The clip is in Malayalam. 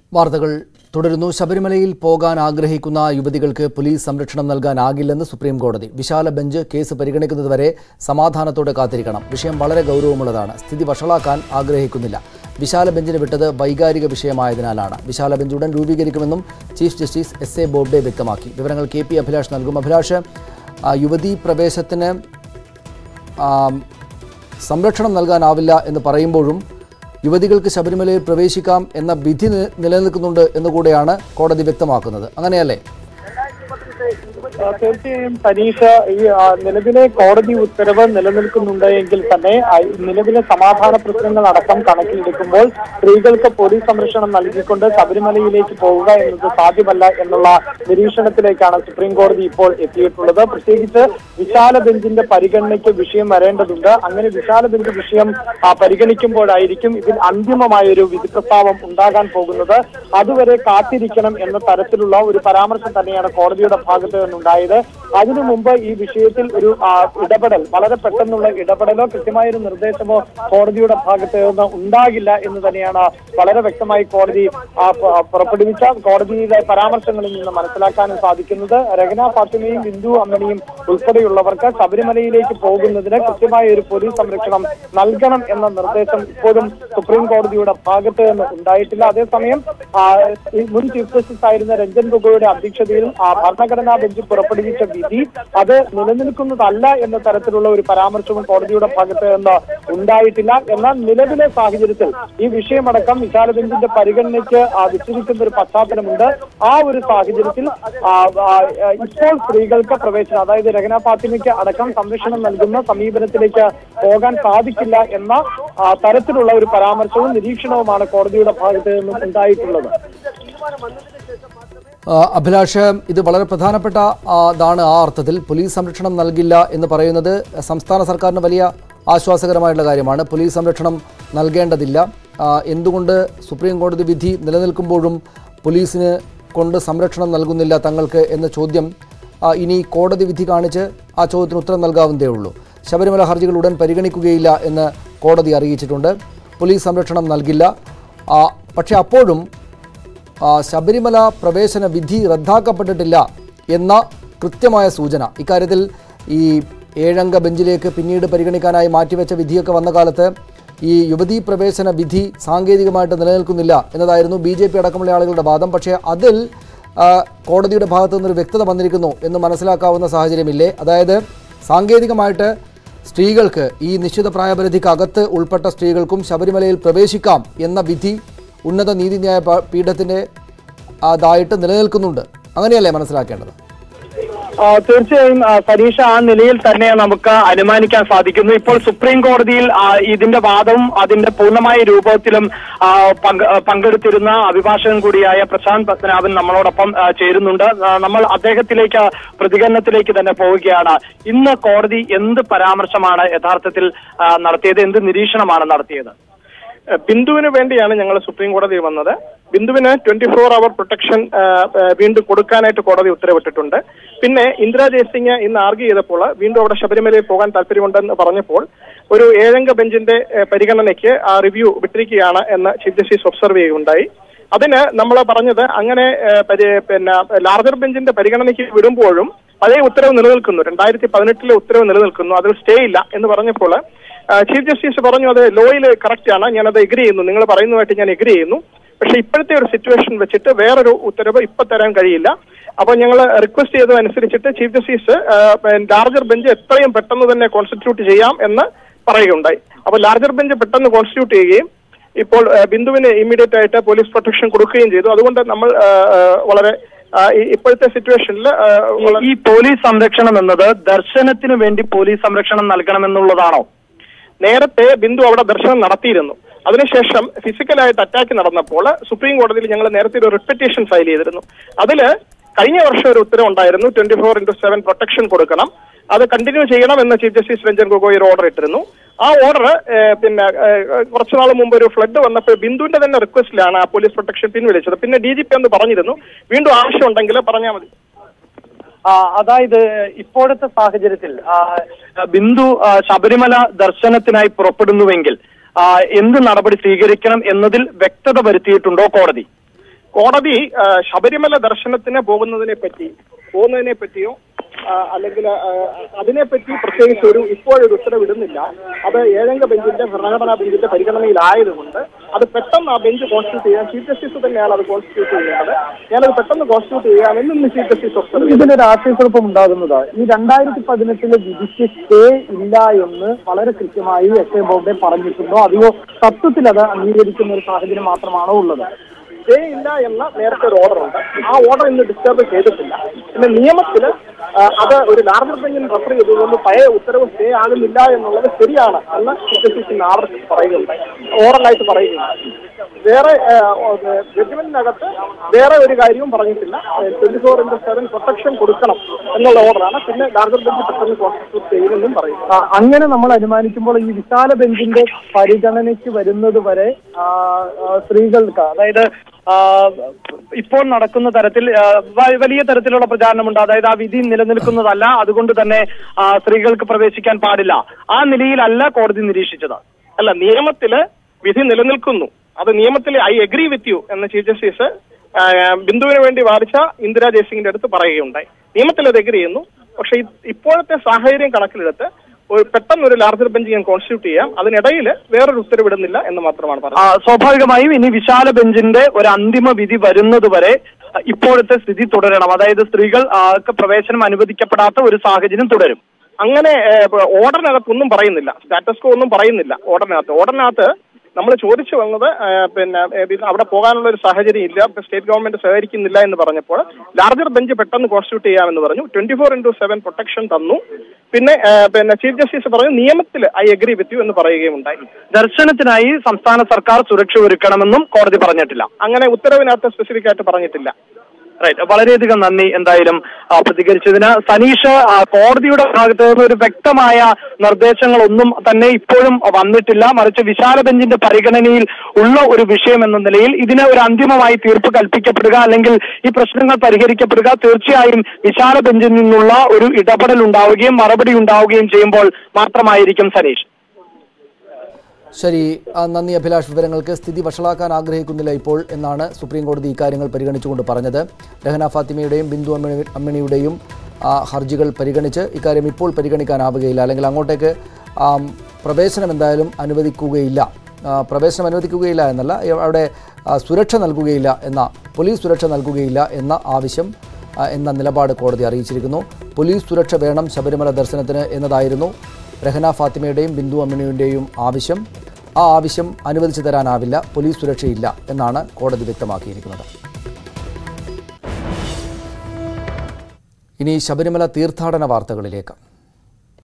വാർത്തകൾ തുടരുന്നു ശബരിമലയിൽ പോകാൻ ആഗ്രഹിക്കുന്ന യുവതികൾക്ക് പോലീസ് സംരക്ഷണം നൽകാനാകില്ലെന്ന് സുപ്രീം കോടതി വിശാല ബെഞ്ച് കേസ് പരിഗണിക്കുന്നതുവരെ സമാധാനത്തോടെ കാത്തിരിക്കണം വിഷയം വളരെ ഗൗരവമുള്ളതാണ് സ്ഥിതി വഷളാക്കാൻ ആഗ്രഹിക്കുന്നില്ല വിശാല ബെഞ്ചിന് വിട്ടത് വൈകാരിക വിഷയമായതിനാലാണ് വിശാല ബെഞ്ച് ഉടൻ രൂപീകരിക്കുമെന്നും chief justice S A Bobde വ്യക്തമാക്കി വിവരങ്ങൾ കെ പി അഭിലാഷ് നൽകും അഭിലാഷ് ആ, യുവതീ പ്രവേശത്തിന് ആം, സംരക്ഷണം നൽകാനാവില്ല എന്ന് പറയുമ്പോഴും യുവതികൾക്ക് ശബരിമലയിൽ പ്രവേശിക്കാം എന്ന വിധി നി- നിലനിൽക്കുന്നുണ്ട് എന്നുകൂടെയാണ് കോടതി വ്യക്തമാക്കുന്നത് അങ്ങനെയല്ലേ ആ, തീർച്ചയായും പരീക്ഷ ഈ ആ, നിലവിലെ കോടതി ഉത്തരവ് നിലനിൽക്കുന്നുണ്ട് എങ്കിൽ തന്നെ ആ, ഈ നിലവിലെ സമാധാന പ്രശ്നങ്ങൾ അടക്കം കണക്കിലെടുക്കുമ്പോൾ സ്ത്രീകൾക്ക് പോലീസ് സംരക്ഷണം നൽകിക്കൊണ്ട് ശബരിമലയിലേക്ക് പോവുക എന്നത് സാധ്യമല്ല എന്നുള്ള നിരീക്ഷണത്തിലേക്കാണ് സുപ്രീം കോടതി ഇപ്പോൾ എത്തിയിട്ടുള്ളത് പ്രത്യേകിച്ച് വിശാല ബെഞ്ചിന്റെ പരിഗണനയ്ക്ക് വിഷയം വരേണ്ടതുണ്ട് അങ്ങനെ വിശാല ബെഞ്ച് വിഷയം ആ, പരിഗണിക്കുമ്പോഴായിരിക്കും ഇതിൽ അന്തിമമായ ഒരു വിധി പ്രസ്താവം ഉണ്ടാകാൻ പോകുന്നത് അതുവരെ കാത്തിരിക്കണം എന്ന തരത്തിലുള്ള ഒരു പരാമർശം തന്നെയാണ് കോടതിയുടെ ഭാഗത്ത് നിന്നുണ്ടായത് അതിനു മുമ്പ് ഈ വിഷയത്തിൽ ഒരു ആ, ഇടപെടൽ വളരെ പെട്ടെന്നുള്ള ഇടപെടലോ കൃത്യമായ ഒരു നിർദ്ദേശമോ കോടതിയുടെ ഭാഗത്ത് നിന്ന് ഉണ്ടാകില്ല എന്ന് തന്നെയാണ് വളരെ വ്യക്തമായി കോടതി ആ, പ- പുറപ്പെടുവിച്ച കോടതിയിലെ പരാമർശങ്ങളിൽ നിന്ന് മനസ്സിലാക്കാനും സാധിക്കുന്നത് രഹന ഫാത്തിമയും ബിന്ദു അമ്മണിയും ഉൾപ്പെടെയുള്ളവർക്ക് ശബരിമലയിലേക്ക് പോകുന്നതിന് കൃത്യമായ ഒരു പോലീസ് സംരക്ഷണം നൽകണം എന്ന നിർദ്ദേശം ഇപ്പോഴും സുപ്രീം കോടതിയുടെ ഭാഗത്ത് നിന്ന് ഉണ്ടായിട്ടില്ല അതേസമയം ആ, ഈ മുൻ ചീഫ് ജസ്റ്റിസ് ആയിരുന്ന രഞ്ജൻ ഗൊഗോയുടെ അധ്യക്ഷതയിൽ ആ, ഭരണഘടനാ ബെഞ്ച് പുറപ്പെടുവിച്ച വിധി അത് നിലനിൽക്കുന്നതല്ല എന്ന തരത്തിലുള്ള ഒരു പരാമർശവും കോടതിയുടെ ഭാഗത്ത് നിന്ന് ഉണ്ടായിട്ടില്ല എന്നാൽ നിലവിലെ സാഹചര്യത്തിൽ ഈ വിഷയമടക്കം വിശാല ബെഞ്ചിന്റെ പരിഗണനയ്ക്ക് ആ, വെച്ചിരിക്കുന്ന ഒരു പശ്ചാത്തലമുണ്ട് ആ ഒരു സാഹചര്യത്തിൽ ആ, ആ, ഇപ്പോൾ സ്ത്രീകൾക്ക് പ്രവേശനം അതായത് രഹന ഫാത്തിമയ്ക്ക് അടക്കം സംരക്ഷണം നൽകുന്ന സമീപനത്തിലേക്ക് പോകാൻ സാധിക്കില്ല എന്ന ആ, തരത്തിലുള്ള ഒരു പരാമർശവും നിരീക്ഷണവുമാണ് കോടതിയുടെ ഭാഗത്ത് നിന്നും ഉണ്ടായിട്ടുള്ളത് ആ, അഭിലാഷ് ഇത് വളരെ പ്രധാനപ്പെട്ട ആ, താണ് ആ അർത്ഥത്തിൽ പോലീസ് സംരക്ഷണം നൽകില്ല എന്ന് പറയുന്നത് സംസ്ഥാന സർക്കാരിന് വലിയ ആശ്വാസകരമായിട്ടുള്ള കാര്യമാണ് പോലീസ് സംരക്ഷണം നൽകേണ്ടതില്ല ആ, എന്തുകൊണ്ട് സുപ്രീം കോടതി വിധി നിലനിൽക്കുമ്പോഴും പോലീസിന് കൊണ്ട് സംരക്ഷണം നൽകുന്നില്ല തങ്ങൾക്ക് എന്ന ചോദ്യം ആ, ഇനി കോടതി വിധി കാണിച്ച് ആ ചോദ്യത്തിന് ഉത്തരം നൽകാവുന്നതേ ഉള്ളൂ ശബരിമല ഹർജികൾ ഉടൻ പരിഗണിക്കുകയില്ല എന്ന് കോടതി അറിയിച്ചിട്ടുണ്ട് പോലീസ് സംരക്ഷണം നൽകില്ല ആ, പക്ഷേ അപ്പോഴും ആ, ശബരിമല പ്രവേശന വിധി റദ്ദാക്കപ്പെട്ടിട്ടില്ല എന്ന കൃത്യമായ സൂചന ഇക്കാര്യത്തിൽ ഈ ഏഴംഗ ബെഞ്ചിലേക്ക് പിന്നീട് പരിഗണിക്കാനായി മാറ്റിവെച്ച വിധിയൊക്കെ വന്ന കാലത്ത് ഈ യുവതീ പ്രവേശന വിധി സാങ്കേതികമായിട്ട് നിലനിൽക്കുന്നില്ല എന്നതായിരുന്നു ബി ജെ പി അടക്കമുള്ള ആളുകളുടെ വാദം പക്ഷേ അതിൽ ആ, കോടതിയുടെ ഭാഗത്തു നിന്നൊരു വ്യക്തത വന്നിരിക്കുന്നു എന്ന് മനസ്സിലാക്കാവുന്ന സാഹചര്യമില്ലേ അതായത് സാങ്കേതികമായിട്ട് സ്ത്രീകൾക്ക് ഈ നിശ്ചിത പ്രായപരിധിക്ക് അകത്ത് ഉൾപ്പെട്ട സ്ത്രീകൾക്കും ശബരിമലയിൽ പ്രവേശിക്കാം എന്ന വിധി ഉന്നത നീതിന്യായ പ- പീഠത്തിൻ്റെ അതായിട്ട് നിലനിൽക്കുന്നുണ്ട് അങ്ങനെയല്ലേ മനസ്സിലാക്കേണ്ടത് ആ, തീർച്ചയായും ആ, പരീക്ഷ ആ നിലയിൽ തന്നെ നമുക്ക് അനുമാനിക്കാൻ സാധിക്കുന്നു ഇപ്പോൾ സുപ്രീം കോടതിയിൽ ആ, ഇതിന്റെ വാദവും അതിന്റെ പൂർണ്ണമായ രൂപത്തിലും ആ, പങ്ക്- ആ, പങ്കെടുത്തിരുന്ന അഭിഭാഷകൻ കൂടിയായ പ്രശാന്ത് പത്മനാഭൻ നമ്മളോടൊപ്പം ആ, ചേരുന്നുണ്ട് ആ, നമ്മൾ അദ്ദേഹത്തിലേക്ക് പ്രതികരണത്തിലേക്ക് തന്നെ പോവുകയാണ് ഇന്ന് കോടതി എന്ത് പരാമർശമാണ് യഥാർത്ഥത്തിൽ ആ, നടത്തിയത് എന്ത് നിരീക്ഷണമാണ് നടത്തിയത് ബിന്ദുവിന് വേണ്ടിയാണ് ഞങ്ങൾ സുപ്രീം കോടതി വന്നത് ബിന്ദുവിന് ട്വന്റി ഫോർ അവർ പ്രൊട്ടക്ഷൻ ആ, ആ, വീണ്ടും കൊടുക്കാനായിട്ട് കോടതി ഉത്തരവിട്ടിട്ടുണ്ട് പിന്നെ ഇന്ദിരാ ജയസിംഗ് ഇന്ന് ആർഗ്യ ചെയ്തപ്പോൾ വീണ്ടും അവിടെ ശബരിമലയിൽ പോകാൻ താല്പര്യമുണ്ടെന്ന് പറഞ്ഞപ്പോൾ ഒരു ഏഴംഗ ബെഞ്ചിന്റെ ആ, പരിഗണനയ്ക്ക് ആ റിവ്യൂ വിട്ടിരിക്കുകയാണ് എന്ന് ചീഫ് ജസ്റ്റിസ് ഒബ്സർവ് ചെയ്യുകയുണ്ടായി അതിന് നമ്മൾ പറഞ്ഞത് അങ്ങനെ ആ, പരി- പിന്നെ ലാർജർ ബെഞ്ചിന്റെ പരിഗണനയ്ക്ക് വിടുമ്പോഴും പഴയ ഉത്തരവ് നിലനിൽക്കുന്നു രണ്ടായിരത്തി പതിനെട്ടിലെ ഉത്തരവ് നിലനിൽക്കുന്നു അതിൽ സ്റ്റേ ഇല്ല എന്ന് പറഞ്ഞപ്പോൾ ആ, ചീഫ് ജസ്റ്റിസ് പറഞ്ഞു അത് ലോയിൽ കറക്റ്റ് ആണ് ഞാനത് എഗ്രി ചെയ്യുന്നു നിങ്ങൾ പറയുന്നതായിട്ട് ഞാൻ എഗ്രി ചെയ്യുന്നു പക്ഷെ ഇപ്പോഴത്തെ ഒരു സിറ്റുവേഷൻ വെച്ചിട്ട് വേറൊരു ഉത്തരവ് ഇപ്പൊ തരാൻ കഴിയില്ല അപ്പോൾ ഞങ്ങൾ റിക്വസ്റ്റ് ചെയ്തതനുസരിച്ചിട്ട് ചീഫ് ജസ്റ്റിസ് ലാർജർ ബെഞ്ച് എത്രയും പെട്ടെന്ന് തന്നെ കോൺസ്റ്റിറ്റ്യൂട്ട് ചെയ്യാം എന്ന് പറയുകയുണ്ടായി അപ്പോൾ ലാർജർ ബെഞ്ച് പെട്ടെന്ന് കോൺസ്റ്റിറ്റ്യൂട്ട് ചെയ്യുകയും ഇപ്പോൾ ആ, ബിന്ദുവിന് ഇമ്മീഡിയറ്റ് ആയിട്ട് പോലീസ് പ്രൊട്ടക്ഷൻ കൊടുക്കുകയും ചെയ്തു അതുകൊണ്ട് നമ്മൾ ആ, ആ, വളരെ ആ, ഈ- ഇപ്പോഴത്തെ സിറ്റുവേഷനിൽ ഈ- ഈ പോലീസ് സംരക്ഷണം എന്നത് ദർശനത്തിന് വേണ്ടി പോലീസ് സംരക്ഷണം നൽകണമെന്നുള്ളതാണോ നേരത്തെ ബിന്ദു അവിടെ ദർശനം നടത്തിയിരുന്നു അതിനുശേഷം ഫിസിക്കലായിട്ട് അറ്റാക്ക് നടന്നപ്പോൾ സുപ്രീം കോടതിയിൽ ഞങ്ങൾ നേരത്തെ ഒരു റിപ്പറ്റേഷൻ ഫയൽ ചെയ്തിരുന്നു അതിൽ കഴിഞ്ഞ വർഷം ഒരു ഉത്തരവ് ഉണ്ടായിരുന്നു twenty four into seven protection കൊടുക്കണം അത് കണ്ടിന്യൂ ചെയ്യണം എന്ന് ചീഫ് ജസ്റ്റിസ് രഞ്ജൻ ഗൊഗോയ് ഒരു ഓർഡർ ഇട്ടിരുന്നു ആ ഓർഡർ പിന്നെ ഏഹ്, കുറച്ചു നാൾ മുമ്പ് ഒരു ഫ്ലഡ് വന്നപ്പോൾ ബിന്ദുവിന്റെ തന്നെ റിക്വസ്റ്റിലാണ് ആ പോലീസ് പ്രൊട്ടക്ഷൻ പിൻവലിച്ചത് പിന്നെ ഡി ജി പി എന്ന് പറഞ്ഞിരുന്നു വീണ്ടും ആവശ്യമുണ്ടെങ്കിൽ പറഞ്ഞാൽ മതി ആ, അതായത് ഇപ്പോഴത്തെ സാഹചര്യത്തിൽ ആ, ബിന്ദു ആ, ശബരിമല ദർശനത്തിനായി പുറപ്പെടുന്നുവെങ്കിൽ ആ, എന്ത് നടപടി സ്വീകരിക്കണം എന്നതിൽ വ്യക്തത വരുത്തിയിട്ടുണ്ടോ കോടതി കോടതി ആ, ശബരിമല ദർശനത്തിന് പോകുന്നതിനെ പറ്റി പോകുന്നതിനെ പറ്റിയോ ആ, അല്ലെങ്കിൽ ആ, അതിനെപ്പറ്റി പ്രത്യേകിച്ച് ഒരു ഇപ്പോഴൊരു ഉത്തരവിടുന്നില്ല അത് ഏഴംഗ ബെഞ്ചിന്റെ ഭരണഘടനാ ബെഞ്ചിന്റെ പരിഗണനയിലായതുകൊണ്ട് അത് പെട്ടെന്ന് ആ ബെഞ്ച് കോൺസ്റ്റിറ്റ്യൂട്ട് ചെയ്യാൻ ചീഫ് ജസ്റ്റിസ് തന്നെയാണ് അത് കോൺസ്റ്റിറ്റ്യൂട്ട് ചെയ്യുന്നത് ഞാനത് പെട്ടെന്ന് കോൺസ്റ്റിറ്റ്യൂട്ട് ചെയ്യാമെന്ന് ഇന്ന് ചീഫ് ജസ്റ്റിസ് ഒബ്സർവ് ഇതിനൊരു ആശയക്കുഴപ്പം ഉണ്ടാകുന്നത് ഈ രണ്ടായിരത്തി പതിനെട്ടിലെ വിധിക്ക് സ്റ്റേ ഇല്ല എന്ന് വളരെ കൃത്യമായി എസ് എ ബോബ്ഡെ പറഞ്ഞിട്ടുണ്ടോ അതെയോ തത്വത്തിൽ അത് അംഗീകരിക്കുന്ന ഒരു സാഹചര്യം മാത്രമാണോ ഉള്ളത് സ്റ്റേ ഇല്ല എന്ന നേരത്തെ ഒരു ഓർഡർ ഉണ്ട് ആ ഓർഡർ ഇന്ന് ഡിസ്റ്റർബ് ചെയ്തിട്ടില്ല പിന്നെ നിയമത്തിൽ അത് ഒരു ലാർജർ ബെഞ്ചിന് റെഫർ ചെയ്തതുകൊണ്ട് പഴയ ഉത്തരവ് സ്റ്റേ ആകുന്നില്ല എന്നുള്ളത് ശരിയാണ് എന്ന് ചീഫ് ജസ്റ്റിസ് ഇന്ന് ആവർത്തിച്ച് പറയുകയുണ്ടായി ഓറലായിട്ട് പറയുകയുണ്ടായി വേറെ ജഡ്ജ്മെന്റിനകത്ത് വേറെ ഒരു കാര്യവും പറഞ്ഞിട്ടില്ല twenty four into seven protection കൊടുക്കണം എന്നുള്ള ഓർഡറാണ് പിന്നെ ലാർജർ ബെഞ്ച് പെട്ടെന്ന് കോൺസ്റ്റിറ്റ്യൂട്ട് ചെയ്യുമെന്നും പറയുന്നു ആ, അങ്ങനെ നമ്മൾ അനുമാനിക്കുമ്പോൾ ഈ വിശാല ബെഞ്ചിന്റെ പരിഗണനയ്ക്ക് വരുന്നത് വരെ ആ, ആ, സ്ത്രീകൾക്ക് അതായത് ആ, ഇപ്പോൾ നടക്കുന്ന തരത്തിൽ ആ, വ- വലിയ തരത്തിലുള്ള പ്രചാരണമുണ്ട് അതായത് ആ വിധി നിലനിൽക്കുന്നതല്ല അതുകൊണ്ട് തന്നെ ആ, സ്ത്രീകൾക്ക് പ്രവേശിക്കാൻ പാടില്ല ആ നിലയിലല്ല കോടതി നിരീക്ഷിച്ചത് അല്ല നിയമത്തില് വിധി നിലനിൽക്കുന്നു അത് നിയമത്തിൽ ഐ എഗ്രി വിത്ത് യു എന്ന ചീഫ് ജസ്റ്റിസ് ആ, ബിന്ദുവിന് വേണ്ടി വാദിച്ച ഇന്ദിരാ ജയസിംഗിന്റെ അടുത്ത് പറയുകയുണ്ടായി നിയമത്തിൽ അത് എഗ്രി ചെയ്യുന്നു പക്ഷെ ഇ- ഇപ്പോഴത്തെ സാഹചര്യം കണക്കിലെടുത്ത് ഒരു പെട്ടെന്ന് ഒരു ലാർജർ ബെഞ്ച് ഞാൻ കോൺസ്റ്റിറ്റ്യൂട്ട് ചെയ്യാം അതിനിടയിൽ വേറൊരു ഉത്തരവിടുന്നില്ല എന്ന് മാത്രമാണ് ആ, പറഞ്ഞത് സ്വാഭാവികമായും ഇനി വിശാല ബെഞ്ചിന്റെ ഒരു അന്തിമ വിധി വരുന്നത് വരെ ഇപ്പോഴത്തെ സ്ഥിതി തുടരണം അതായത് സ്ത്രീകൾ ആ, ക്ക് പ്രവേശനം അനുവദിക്കപ്പെടാത്ത ഒരു സാഹചര്യം തുടരും അങ്ങനെ ഓർഡറിനകത്ത് ഒന്നും പറയുന്നില്ല സ്റ്റാറ്റസ് കോ ഒന്നും പറയുന്നില്ല ഓർഡറിനകത്ത് ഓർഡറിനകത്ത് നമ്മൾ ചോദിച്ചു വന്നത് ആ, പിന്നെ ഏ, ഇത് അവിടെ പോകാനുള്ള ഒരു സാഹചര്യം ഇല്ല ഇപ്പൊ സ്റ്റേറ്റ് ഗവൺമെന്റ് സഹകരിക്കുന്നില്ല എന്ന് പറഞ്ഞപ്പോൾ ലാർജർ ബെഞ്ച് പെട്ടെന്ന് കോൺസ്റ്റിറ്റ്യൂട്ട് ചെയ്യാമെന്ന് പറഞ്ഞു twenty four into seven protection തന്നു പിന്നെ ആ, പിന്നെ ചീഫ് ജസ്റ്റിസ് പറഞ്ഞു നിയമത്തിൽ ഐ അഗ്രി വിത്ത് യു എന്ന് പറയുകയുണ്ടായി ദർശനത്തിനായി സംസ്ഥാന സർക്കാർ സുരക്ഷ ഒരുക്കണമെന്നും കോടതി പറഞ്ഞിട്ടില്ല അങ്ങനെ ഉത്തരവിനകത്ത് സ്പെസിഫിക് ആയിട്ട് പറഞ്ഞിട്ടില്ല റൈറ്റ് വളരെയധികം നന്ദി എന്തായാലും ആ, പ്രതികരിച്ചതിന് സനീഷ് ആ, കോടതിയുടെ ഭാഗത്ത് നിന്ന് ഒരു വ്യക്തമായ നിർദ്ദേശങ്ങളൊന്നും തന്നെ ഇപ്പോഴും വന്നിട്ടില്ല മറിച്ച് വിശാല ബെഞ്ചിന്റെ പരിഗണനയിൽ ഉള്ള ഒരു വിഷയം എന്ന നിലയിൽ ഇതിന് ഒരു അന്തിമമായി തീർപ്പ് കൽപ്പിക്കപ്പെടുക അല്ലെങ്കിൽ ഈ പ്രശ്നങ്ങൾ പരിഹരിക്കപ്പെടുക തീർച്ചയായും വിശാല ബെഞ്ചിൽ നിന്നുള്ള ഒരു ഇടപെടൽ ഉണ്ടാവുകയും മറുപടി ഉണ്ടാവുകയും ചെയ്യുമ്പോൾ മാത്രമായിരിക്കും സനീഷ് ശരി ആ, നന്ദി അഭിലാഷ് വിവരങ്ങൾക്ക് സ്ഥിതി വഷളാക്കാൻ ആഗ്രഹിക്കുന്നില്ല ഇപ്പോൾ എന്നാണ് സുപ്രീം കോടതി ഇക്കാര്യങ്ങൾ പരിഗണിച്ചുകൊണ്ട് പറഞ്ഞത് രഹന ഫാത്തിമയുടെയും ബിന്ദു അമ്മിണി അമ്മിണിയുടെയും ആ, ഹർജികൾ പരിഗണിച്ച് ഇക്കാര്യം ഇപ്പോൾ പരിഗണിക്കാനാവുകയില്ല അല്ലെങ്കിൽ അങ്ങോട്ടേക്ക് ആം, പ്രവേശനം എന്തായാലും അനുവദിക്കുകയില്ല ആ, പ്രവേശനം അനുവദിക്കുകയില്ല എന്നല്ല ഇ- അവിടെ ആ, സുരക്ഷ നൽകുകയില്ല എന്ന പോലീസ് സുരക്ഷ നൽകുകയില്ല എന്ന ആവശ്യം ആ, എന്ന നിലപാട് കോടതി അറിയിച്ചിരിക്കുന്നു പോലീസ് സുരക്ഷ വേണം ശബരിമല ദർശനത്തിന് എന്നതായിരുന്നു രഹന ഫാത്തിമയുടെയും ബിന്ദു അമ്മിണിയുടെയും ആവശ്യം ആ ആവശ്യം അനുവദിച്ചു തരാനാവില്ല പോലീസ് സുരക്ഷയില്ല എന്നാണ് കോടതി വ്യക്തമാക്കിയിരിക്കുന്നത് ഇനി ശബരിമല തീർത്ഥാടന വാർത്തകളിലേക്ക്